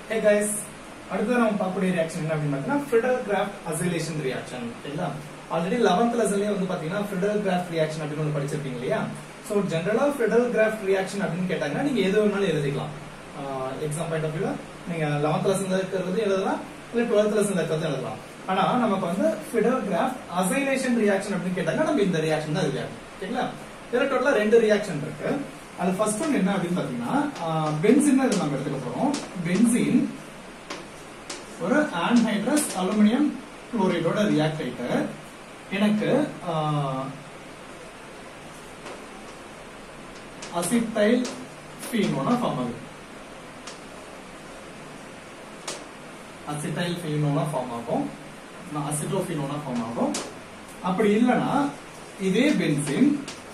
hey guys அடுத்து நம்ம பார்க்கக்கூடிய ரியாக்ஷன் என்ன அப்படின்னு பார்த்தீங்கன்னா ஃபிடல் கிராஃப்ட் அசைலேஷன் ரியாக்ஷன் சரிங்களா ஆல்ரெடி லெவன்த் லெசன்லயே வந்து பாத்தீங்கன்னா ஃபிடல் கிராஃப்ட் ரியாக்ஷன் அப்படின்னு ஒன்று படிச்சிருப்பீங்க இல்லையா ஸோ ஜென்ரலா ஃபிடல் கிராஃப்ட் ரியாக்ஷன் அப்படின்னு கேட்டாங்கன்னா நீங்க எது வேணாலும் எழுதிக்கலாம் எக்ஸாம் பாயிண்ட் ஆஃப் வியூல நீங்க லெவன்த் லெசன்ல இருக்கிறது எழுதலாம் இல்ல டுவெல்த் லெசன்ல இருக்கிறது எழுதலாம் ஆனா நமக்கு வந்து ஃபிடல் கிராஃப்ட் அசைலேஷன் ரியாக்ஷன் அப்படின்னு கேட்டாங்கன்னா நம்ம இந்த ரியாக்ஷன் தான் எழுதியாகும் சரிங்களா இதுல டோட்டலா ரெண்டு ரியாக்ஷன் இருக்கு அது ஃபர்ஸ்ட் ஒன் என்ன அப்படின்னு பாத்தீங்கன்னா பென்சின் இது நம்ம எடுத்துக்க போறோம் பென்சின் ஒரு ஆன்ஹைட்ரஸ் அலுமினியம் குளோரைடோட ரியாக்ட் ஆயிட்டு எனக்கு அசிட்டைல் ஃபீனோனா ஃபார்ம் ஆகுது அசிட்டைல் ஃபீனோனா ஃபார்ம் ஆகும் அசிட்டோஃபீனோனா ஃபார்ம் ஆகும் அப்படி இல்லைன்னா இதே பென்சின்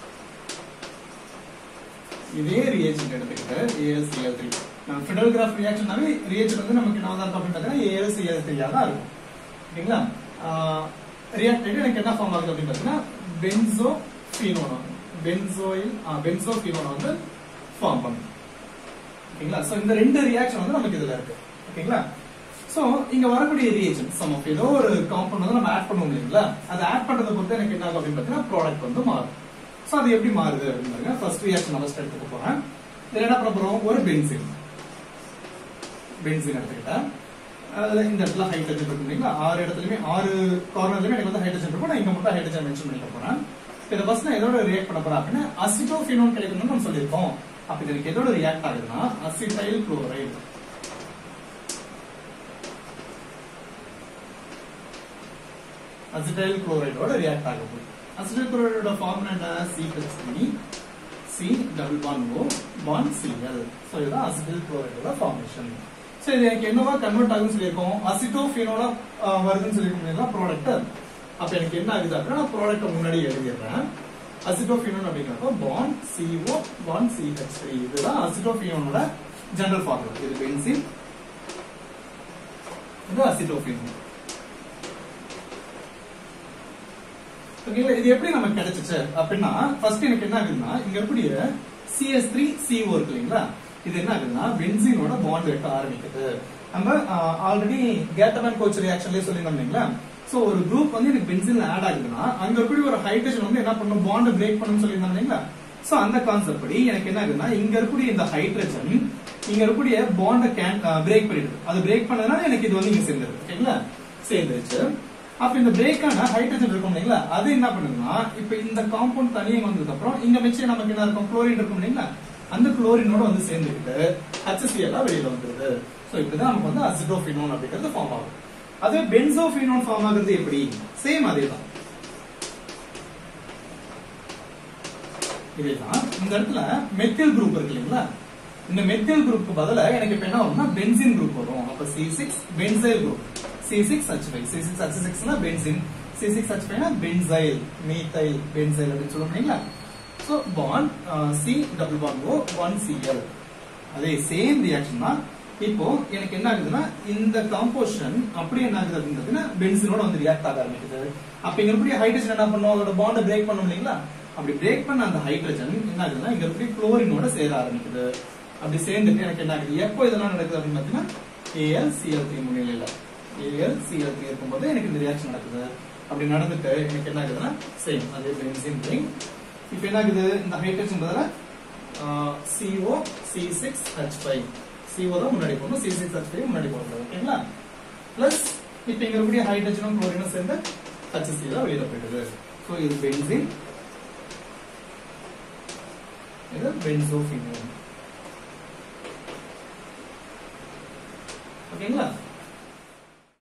இதே ரியாக்ஷன் எடுத்துக்கிட்டு ஏஎல்சிஎல் த்ரீ நம்ம ஃபிடல் கிராஃப் ரியாக்ஷனாவே ரியாக்ஷன் வந்து நமக்கு என்ன தான் அப்படின்னு பார்த்தீங்கன்னா ஏஎல்சிஎல் த்ரீயா தான் இருக்கும் சரிங்களா ரியாக்ட் ஆகிட்டு எனக்கு என்ன ஃபார்ம் ஆகுது அப்படின்னு பார்த்தீங்கன்னா பென்சோ ஃபீனோனா பென்சோயில் பென்சோ ஃபீனோனா வந்து ஃபார்ம் பண்ணும் ஓகேங்களா சோ இந்த ரெண்டு ரியாக்ஷன் வந்து நமக்கு இதுல இருக்கு ஓகேங்களா சோ இங்க வரக்கூடிய ரியாக்ஷன் சம் ஆஃப் ஏதோ ஒரு காம்பவுண்ட் வந்து நம்ம ஆட் பண்ணுவோம் இல்லைங்களா அதை ஆட் பண்றதை பொறுத்து எனக்கு என்ன ஆகும் அப்படின்னு பார்த்தீங்கன்னா ப்ராடக்ட் வந்து மாறும் சோ அது எப்படி மாறுது அப்படின்னு ஃபர்ஸ்ட் ரியாக்ஷன் நம்ம ஃபர்ஸ்ட் எடுத்துக்க போறேன் இதுல என்ன பண்ண போறோம் ஒரு பென்சின் பென்சின் எடுத்துக்கிட்டேன் அதுல இந்த இடத்துல ஹைட்ரஜன் இருக்கு இல்லைங்களா ஆறு இடத்துலயுமே ஆறு கார்னர்லயுமே எனக்கு வந்து ஹைட்ரஜன் இருக்கும் நான் இங்க மட்டும் ஹைட்ரஜன் மென்ஷன் பண்ணிக்க போறேன் இதை ஃபர்ஸ்ட் நான் எதோட ரியாக்ட் பண்ண போறேன் அப்படின்னா அசிட்டோஃபினோன் கிடைக்கணும்னு நம்ம சொல்லியிருக்கோம் அப்ப இது எனக்கு எதோட ரியாக்ட் ஆகுதுன்னா அசிட்டைல் குளோரைடு அசிட்டைல் குளோரைடோட ரியாக்ட் ஆக போகுது அசிட்டைல் குளோரைடோட ஃபார்முலா என்ன CH3 C double bond O bond C L so இதுதான் அசிட்டைல் குளோரைடோட ஃபார்மேஷன் ஸோ இது எனக்கு என்னவா கன்வெர்ட் ஆகும்னு சொல்லியிருக்கோம் அசிட்டோஃபினோட வருதுன்னு சொல்லியிருக்கோம் ப்ராடக்ட் அப்ப எனக்கு என்ன ஆகுது அப்படின்னா நான் ப்ராடக்ட் முன்னாடி எழுதிடுறேன் அசிட்டோஃபினோன் அப்படிங்கிறப்போ bond C O bond C H three இதுதான் அசிட்டோஃபினோனோட ஜெனரல் ஃபார்முலா இது பென்சின் இது அசிட்டோஃபினோன் ஓகேங்களா இது எப்படி நமக்கு கிடைச்சிச்சு அப்படின்னா ஃபர்ஸ்ட் எனக்கு என்ன ஆகுதுன்னா இங்க இருக்கக்கூடிய சிஎஸ் த்ரீ சிஓ இருக்கு இல்லைங்களா இது என்ன ஆகுதுன்னா பென்சினோட பாண்ட் வெட்ட ஆரம்பிக்குது நம்ம ஆல்ரெடி கேட்டமேன் கோச் ரியாக்ஷன்லயே சொல்லியிருந்தோம் இல்லைங்களா சோ ஒரு குரூப் வந்து எனக்கு பென்சின்ல ஆட் ஆகுதுன்னா அங்க இருக்கக்கூடிய ஒரு ஹைட்ரஜன் வந்து என்ன பண்ணும் பாண்ட் பிரேக் பண்ணும் சொல்லியிருந்தோம் இல்லைங்களா சோ அந்த கான்செப்ட் படி எனக்கு என்ன ஆகுதுன்னா இங்க இருக்கக்கூடிய இந்த ஹைட்ரஜன் இங்க இருக்கக்கூடிய பாண்ட கேன் பிரேக் பண்ணிடுது அது பிரேக் பண்ணதுனால எனக்கு இது வந்து இங்க சேர்ந்துருது ஓகேங்களா சேர்ந்துருச்சு அப்ப இந்த பிரேக்கான ஹைட்ரஜன் இருக்கும் இல்லைங்களா அது என்ன பண்ணுதுன்னா இப்ப இந்த காம்பவுண்ட் தனியாக வந்ததுக்கு அப்புறம் இங்க வச்சு நமக்கு என்ன இருக்கும் குளோரின் இருக்கும் இல்லைங்களா அந்த குளோரினோட வந்து சேர்ந்துக்கிட்டு HCl வெளியில வந்துருது சோ இப்படிதான் நமக்கு வந்து அசிட்டோஃபினோன் அப்படிங்கிறது ஃபார்ம் ஆகும் அதே பென்சோஃபினோன் ஃபார்ம் ஆகுறது எப்படி சேம் அதே தான் இதேதான் இந்த இடத்துல மெத்தில் குரூப் இருக்கு இல்லைங்களா இந்த மெத்தில் குரூப்க்கு பதிலா எனக்கு இப்ப என்ன வரும்னா பென்சின் குரூப் வரும் அப்ப C six benzyl group C six H five C six H சிக்ஸ்னா பென்சின் சி சிக்ஸ் ஹச் ஃபைவ்னா பென்சைல் மீத்தைல் பென்சைல் அப்படின்னு சொல்லுவோம் இல்லைங்களா so bond C double bond O one C L அதே சேம் ரியாக்ஷன் தான் இப்போ எனக்கு என்ன ஆகுதுன்னா இந்த காம்போசிஷன் அப்படி என்ன ஆகுது அப்படின்றதுன்னா பென்சினோட வந்து ரியாக்ட் ஆக ஆரம்பிக்குது அப்ப இங்க இருக்கக்கூடிய ஹைட்ரஜன் என்ன பண்ணும் அதோட பாண்டை பிரேக் பண்ணும் இல்லைங்களா அப்படி பிரேக் பண்ண அந்த ஹைட்ரஜன் என்ன ஆகுதுன்னா இங்க இருக்கக்கூடிய குளோரினோட சேர ஆரம்பிக்குது அப்படி சேர்ந்துட்டு எனக்கு என்ன ஆகுது எப்போ இதெல்லாம் நடக்குது அப்படின்னு பாத்தீங்கன்னா ஏஎல் சிஎல் த்ரீ முன்னிலையில ஏஎல் சிஎல் த்ரீ இருக்கும்போது எனக்கு இந்த ரியாக்ஷன் நடக்குது அப்படி நடந்துட்டு எனக்கு என்ன ஆகுதுன்னா சேம் அதே பென்சின் ரிங் இப்போ என்ன ஆகுது இந்த ஹைட்ரஜன் பதில CO C6H5 CO தான் முன்னாடி போகணும் C6H5 முன்னாடி போகணும் ஓகேங்களா பிளஸ் இப்போ இங்க இருக்கக்கூடிய ஹைட்ரஜனும் குளோரினும் சேர்ந்து HC தான் வெளியில போயிடுது ஸோ இது பென்சின் இது பென்சோஃபினோன் ஓகேங்களா